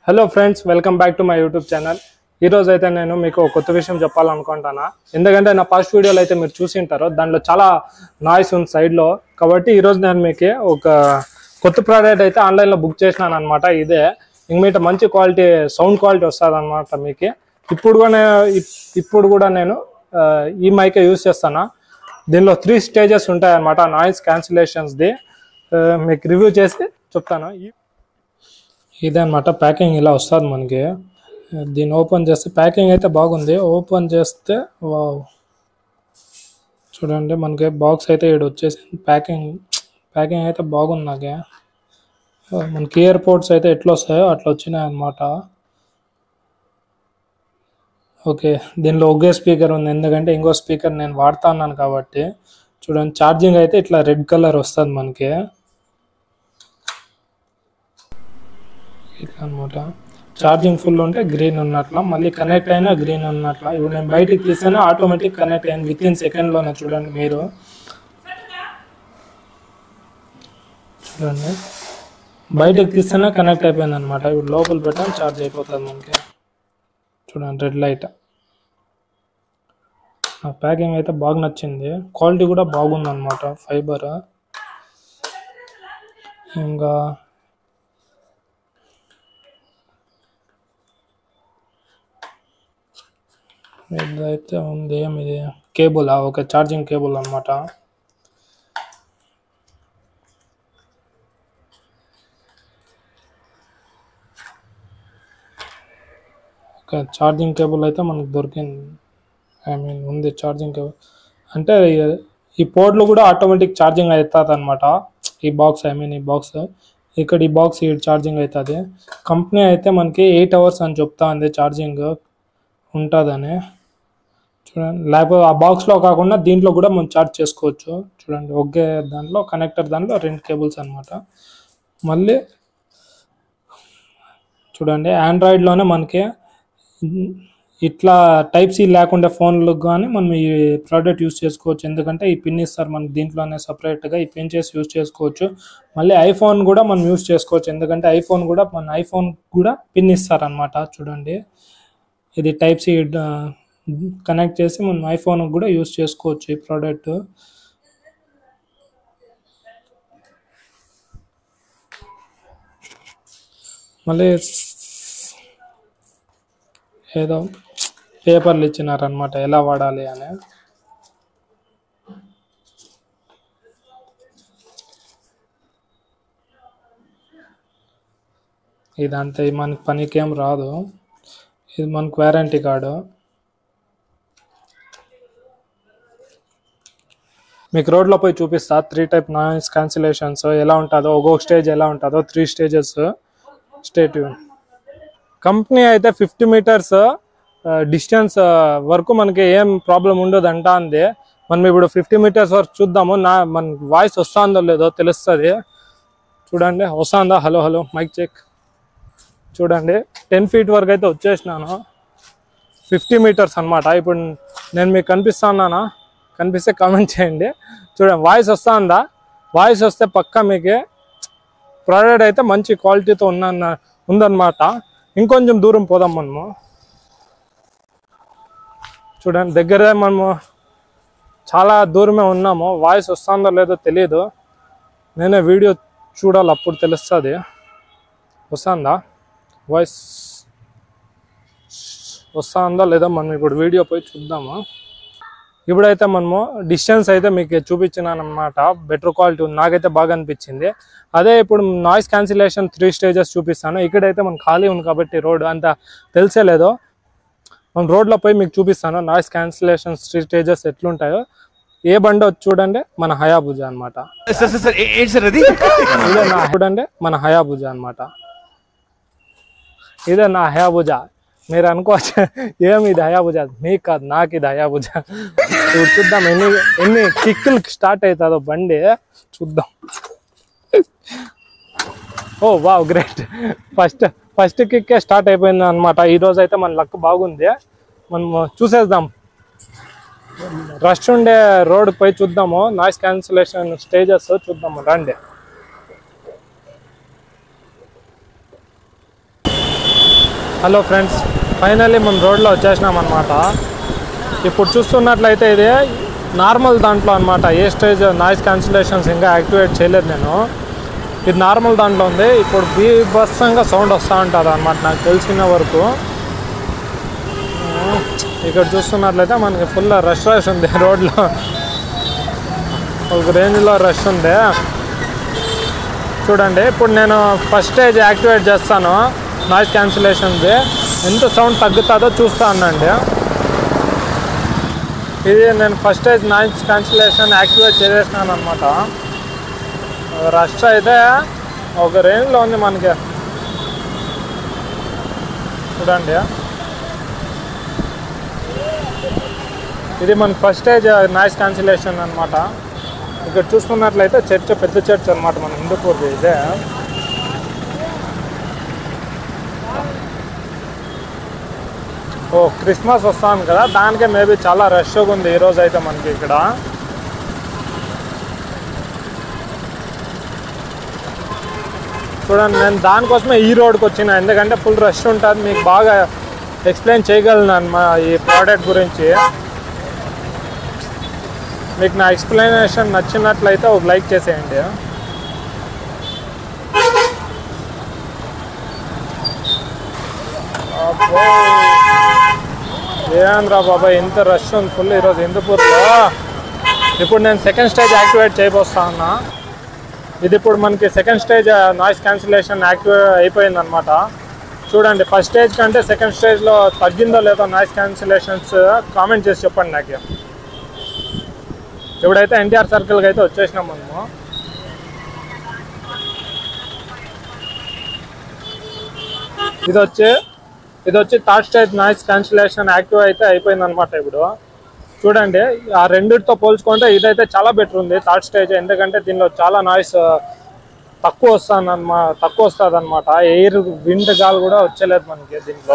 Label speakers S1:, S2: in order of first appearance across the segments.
S1: Hello friends welcome back to my YouTube channel ఈ రోజు అయితే నేను మీకు ఒక కొత్త విషయం చెప్పాలనుకుంటున్నా ఎందుకంటే నా ఫస్ట్ వీడియోలో అయితే మీరు చూసి ఉంటారు దాంట్లో చాలా నాయిస్ ఉంది సైడ్లో కాబట్టి ఈ రోజు నేను మీకు ఒక కొత్త ప్రోడక్ట్ అయితే ఆన్లైన్లో బుక్ చేసినాను అనమాట ఇదే ఇంక మీట మంచి క్వాలిటీ సౌండ్ క్వాలిటీ వస్తుంది అనమాట మీకు ఇప్పుడు కూడా నేను- ఇప్- ఇప్పుడు కూడా నేను ఆ, ఈ మైకే యూస్ చేస్తాను దీనిలో త్రీ స్టేజెస్ ఉంటాయి అనమాట నాయిస్ క్యాన్సిలేషన్స్ది మీకు రివ్యూ చేసి చెప్తాను ఈ- ఇదే అనమాట ప్యాకింగ్ ఇలా వస్తుంది మనకి దీన్ని ఓపెన్ చేస్తే ప్యాకింగ్ అయితే బాగుంది ఓపెన్ చేస్తే వావ్ చూడండి మనకి బాక్స్ అయితే ఇక్కడ వచ్చేసింది ప్యాకింగ్ ప్యాకింగ్ అయితే బాగుంది నాకే మనకి ఇయర్ పోర్ట్స్ అయితే ఎట్లా వస్తాయో అట్లా వచ్చినాయి అనమాట ఓకే దీనిలో ఒకే స్పీకర్ ఉంది ఎందుకంటే ఇంకో స్పీకర్ నేను వాడుతా ఉన్నాను కాబట్టి చూడండి ఛార్జింగ్ అయితే ఇట్లా రెడ్ కలర్ వస్తుంది మనకి ఇట్లా అనమాట ఛార్జింగ్ ఫుల్ ఉంటే గ్రీన్ ఉన్నట్ల మళ్ళీ కనెక్ట్ అయినా గ్రీన్ ఉన్నట్ల ఇప్పుడు నేను బయటికి తీసాను ఆటోమేటిక్ కనెక్ట్ అయింది విత్ ఇన్ సెకండ్లోనే చూడండి మీరు చూడండి బయటకు తీస్తేనే కనెక్ట్ అయిపోయింది అనమాట ఇప్పుడు లోపల పెట్టాను ఛార్జ్ అయిపోతుంది మనకి చూడండి రెడ్ లైట్ నాకు ప్యాకింగ్ అయితే బాగా నచ్చింది క్వాలిటీ కూడా బాగుంది అనమాట ఫైబర్ ఇంకా ఇదైతే ఉంది ఏమిది కేబుల్ ఒక ఛార్జింగ్ కేబుల్ అనమాట ఒక ఛార్జింగ్ కేబుల్ అయితే మనకు దొరికింది ఐ మీన్ ఉంది ఛార్జింగ్ కేబుల్ అంటే ఈ- ఈ పోర్ట్లు కూడా ఆటోమేటిక్ ఛార్జింగ్ అవుతుంది అనమాట ఈ బాక్స్ ఐ మీన్ ఈ బాక్స్ ఇక్కడ ఈ బాక్స్ ఈ ఛార్జింగ్ అవుతుంది కంపెనీ అయితే మనకి ఎయిట్ అవర్స్ అని చెప్తా ఉంది ఛార్జింగ్ ఉంటుందని చూడండి లేకపోతే ఆ బాక్స్లో కాకుండా దీంట్లో కూడా మనం ఛార్జ్ చేసుకోవచ్చు చూడండి ఒకే దాంట్లో కనెక్టర్ దాంట్లో రెండు కేబుల్స్ అన్నమాట మళ్ళీ చూడండి ఆండ్రాయిడ్లోనే మనకి ఇట్లా టైప్ సి లేకుండా ఫోన్లకు కానీ మనం ఈ ప్రోడక్ట్ యూస్ చేసుకోవచ్చు ఎందుకంటే ఈ పిన్ ఇస్తారు మనకి దీంట్లోనే సపరేట్గా ఈ పిన్ చేసి యూస్ చేసుకోవచ్చు మళ్ళీ ఐఫోన్ కూడా మనం యూస్ చేసుకోవచ్చు ఎందుకంటే ఐఫోన్ కూడా మన ఐఫోన్ కూడా పిన్ ఇస్తారనమాట చూడండి ఇది టైప్ సి కనెక్ట్ చేసి మనం ఐఫోన్ కూడా యూస్ చేసుకోవచ్చు ఈ ప్రోడక్ట్ మళ్ళీ ఏదో పేపర్లు ఇచ్చినారనమాట ఎలా వాడాలి అని ఇదంతా మనకి పనికేం రాదు ఇది మనకు వారంటీ కార్డు మీకు రోడ్లో పోయి చూపిస్తా త్రీ టైప్ నాయిస్ క్యాన్సిలేషన్స్ ఎలా ఉంటుందో ఒక్కొక్క స్టేజ్ ఎలా ఉంటుందో త్రీ స్టేజెస్ స్టేట్ కంపెనీ అయితే ఫిఫ్టీ మీటర్స్ డిస్టెన్స్ వరకు మనకి ఏం ప్రాబ్లం ఉండదు అంటా అంది మనం ఇప్పుడు ఫిఫ్టీ మీటర్స్ వరకు చూద్దాము నా మన వాయిస్ వస్తుందో లేదో తెలుస్తుంది చూడండి వస్తుందా హలో హలో మైక్ చెక్ చూడండి టెన్ ఫీట్ వరకు అయితే వచ్చేసినాను ఫిఫ్టీ మీటర్స్ అన్నమాట ఇప్పుడు నేను మీకు కనిపిస్తున్నానా కనిపిస్తే కామెంట్ చేయండి చూడండి వాయిస్ వస్తుందా వాయిస్ వస్తే పక్కా మీకు ప్రోడక్ట్ అయితే మంచి క్వాలిటీతో ఉన్న ఉందన్నమాట ఇంకొంచెం దూరం పోదాం మనము చూడండి దగ్గరే మనము చాలా దూరమే ఉన్నాము వాయిస్ వస్తుందో లేదో తెలియదు నేనే వీడియో చూడాలి అప్పుడు తెలుస్తుంది వస్తుందా వాయిస్ వస్తుందా లేదా మనం ఇప్పుడు వీడియో పోయి చూద్దాము ఇప్పుడైతే మనము డిస్టెన్స్ అయితే మీకు చూపించినాను అనమాట బెటర్ క్వాలిటీ ఉంది నాకైతే బాగా అనిపించింది అదే ఇప్పుడు నాయిస్ క్యాన్సిలేషన్ త్రీ స్టేజెస్ చూపిస్తాను ఇక్కడైతే మనం ఖాళీ ఉంది కాబట్టి రోడ్ అంత తెలిసే లేదు మనం రోడ్లో పోయి మీకు చూపిస్తాను నాయిస్ క్యాన్సిలేషన్ త్రీ స్టేజెస్ ఎట్లుంటాయో ఏ బండి వచ్చి చూడండి మన హయాబుజ అనమాట
S2: సార్ సార్ సార్ ఏ- ఏంటి సార్ అది
S1: ఇదే నా చూడండి మన హయాబుజ అనమాట ఇదే నా హయాబుజ మీరు అనుకోవచ్చు ఏమి ఇది హయాబుజ మీకు కాదు నాకు ఇది హయాబుజ ఇప్పుడు చూద్దాం ఎన్ని ఎన్ని కిక్కులు స్టార్ట్ అవుతుందో బండి చూద్దాం oh wow great first first కిక్కే స్టార్ట్ అయిపోయింది అనమాట ఈ రోజు అయితే మన లక్ బాగుంది మనం చూసేద్దాం రష్ ఉండే రోడ్ పోయి చూద్దాము నాయిస్ క్యాన్సిలేషన్ స్టేజెస్ చూద్దాము రండి హలో ఫ్రెండ్స్ ఫైనల్లీ మనం రోడ్లో వచ్చేసినాం అనమాట ఇప్పుడు చూస్తున్నట్లయితే ఇది నార్మల్ దాంట్లో అనమాట ఏ స్టేజ్ నాయిస్ క్యాన్సిలేషన్స్ ఇంకా యాక్టివేట్ చేయలేదు నేను ఇది నార్మల్ దాంట్లో ఉంది ఇప్పుడు బీభత్సంగా సౌండ్ వస్తూ ఉంటుంది అనమాట నాకు తెలిసిన వరకు ఉమ్, ఇక్కడ చూస్తున్నట్లయితే మనకి ఫుల్ రష్ రష్ ఉంది రోడ్లో ఒక రేంజ్లో రష్ ఉంది చూడండి ఇప్పుడు నేను ఫస్ట్ స్టేజ్ యాక్టివేట్ చేస్తాను నాయిస్ క్యాన్సిలేషన్ది ఎంత సౌండ్ తగ్గుతుందో చూస్తా అనండి ఇది నేను first stage noise cancellation activate చేసేసినాను అనమాట రష్ అయితే ఒక రేంజ్లో ఉంది మనకి చూడండి ఇది మనకి ఫస్ట్ స్టేజ్ నాయిస్ క్యాన్సిలేషన్ అనమాట ఇక్కడ చూసుకున్నట్లయితే చర్చ్ పెద్ద చర్చ్ అనమాట మన హిందూపూర్ది ఇదే ఓ క్రిస్మస్ వస్తాను కదా దానికే మేబీ చాలా రష్గా ఉంది ఈరోజు అయితే మనకి ఇక్కడ చూడండి నేను దానికోసమే ఈ రోడ్కి వచ్చిన ఎందుకంటే ఫుల్ రష్ ఉంటుంది మీకు బాగా ఎక్స్ప్లెయిన్ చేయగలను అన్నమా ఈ ప్రోడక్ట్ గురించి మీకు నా ఎక్స్ప్లెనేషన్ నచ్చినట్లయితే ఒక లైక్ చేసేయండి అబ్బో. ఏంద్రా బాబాయ్ ఇంత రష్ ఉంది ఫుల్ ఈరోజు హిందూపూర్లో ఇప్పుడు నేను సెకండ్ స్టేజ్ యాక్టివేట్ చేయబోస్తా ఉన్నా ఇది ఇప్పుడు మనకి second stage noise cancellation activate అయిపోయింది అనమాట చూడండి ఫస్ట్ స్టేజ్ కంటే సెకండ్ స్టేజ్లో తగ్గిందో లేదో నాయిస్ క్యాన్సిలేషన్స్ కామెంట్ చేసి చెప్పండి నాకు ఇప్పుడైతే ఎన్టీఆర్ సర్కిల్కి అయితే వచ్చేసినాం మనము ఇది వచ్చి ఇది వచ్చి third stage noise cancellation active అయితే అయిపోయింది అనమాట ఇప్పుడు చూడండి ఆ రెండిటితో పోల్చుకుంటే ఇదైతే చాలా బెటర్ ఉంది థర్డ్ స్టేజ్ ఎందుకంటే దీనిలో చాలా నాయిస్ తక్కువ వస్తుంది అనమా తక్కువ వస్తుంది అనమాట ఎయిర్ విండ్ గాలి కూడా వచ్చలేదు మనకి దీంట్లో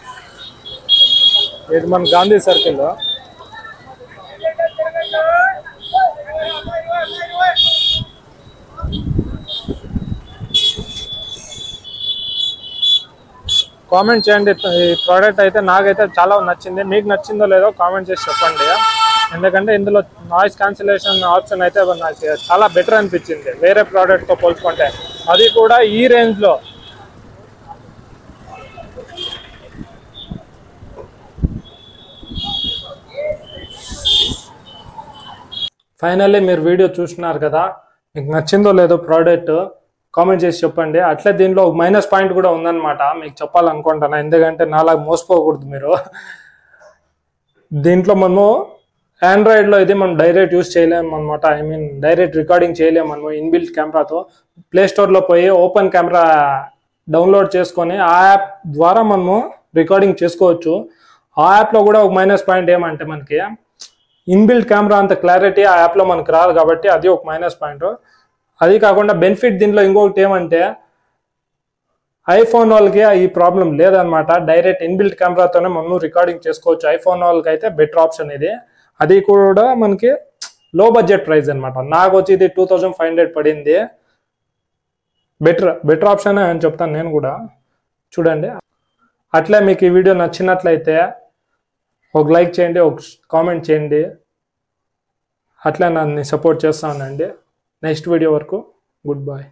S1: ఇది మన గాంధీ సర్కిల్ కామెంట్ చేయండి ఈ ప్రోడక్ట్ అయితే నాకైతే చాలా నచ్చింది మీకు నచ్చిందో లేదో కామెంట్ చేసి చెప్పండి ఎందుకంటే ఇందులో నాయిస్ క్యాన్సిలేషన్ ఆప్షన్ అయితే నాకు చాలా బెటర్ అనిపించింది వేరే ప్రోడక్ట్తో పోల్చుకుంటే అది కూడా ఈ రేంజ్లో ఫైనల్లీ మీరు వీడియో చూస్తున్నారు కదా మీకు నచ్చిందో లేదో ప్రోడక్ట్ కామెంట్ చేసి చెప్పండి అట్లే దీంట్లో ఒక మైనస్ పాయింట్ కూడా ఉందన్నమాట మీకు చెప్పాలనుకుంటున్నా ఎందుకంటే నాలాగా మోసపోకూడదు మీరు దీంట్లో మనము ఆండ్రాయిడ్లో ఇది మనం డైరెక్ట్ యూస్ చేయలేము అనమాట ఐ మీన్ డైరెక్ట్ రికార్డింగ్ చేయలేము మనము ఇన్బిల్ట్ కెమెరాతో ప్లే స్టోర్లో పోయి ఓపెన్ కెమెరా డౌన్లోడ్ చేసుకొని ఆ యాప్ ద్వారా మనము రికార్డింగ్ చేసుకోవచ్చు ఆ యాప్లో కూడా ఒక మైనస్ పాయింట్ ఏమంటే మనకి ఇన్బిల్ట్ కెమెరా అంత క్లారిటీ ఆ యాప్లో మనకు రాదు కాబట్టి అది ఒక మైనస్ పాయింట్ అది కాకుండా బెనిఫిట్ దీంట్లో ఇంకొకటి ఏమంటే ఐఫోన్ వాళ్ళకి ఈ ప్రాబ్లం లేదనమాట డైరెక్ట్ ఇన్బిల్ట్ కెమెరాతోనే మనం రికార్డింగ్ చేసుకోవచ్చు ఐఫోన్ వాళ్ళకి అయితే బెటర్ ఆప్షన్ ఇది అది కూడా మనకి లో బడ్జెట్ ప్రైస్ అనమాట నాకు వచ్చి ఇది టూ థౌజండ్ ఫైవ్ హండ్రెడ్ పడింది బెటర్ బెటర్ ఆప్షన్ అని చెప్తాను నేను కూడా చూడండి అట్లే మీకు ఈ వీడియో నచ్చినట్లయితే ఒక లైక్ చేయండి ఒక కామెంట్ చేయండి అట్లా నన్ను సపోర్ట్ చేస్తానండి నెక్స్ట్ వీడియో వరకు గుడ్ బాయ్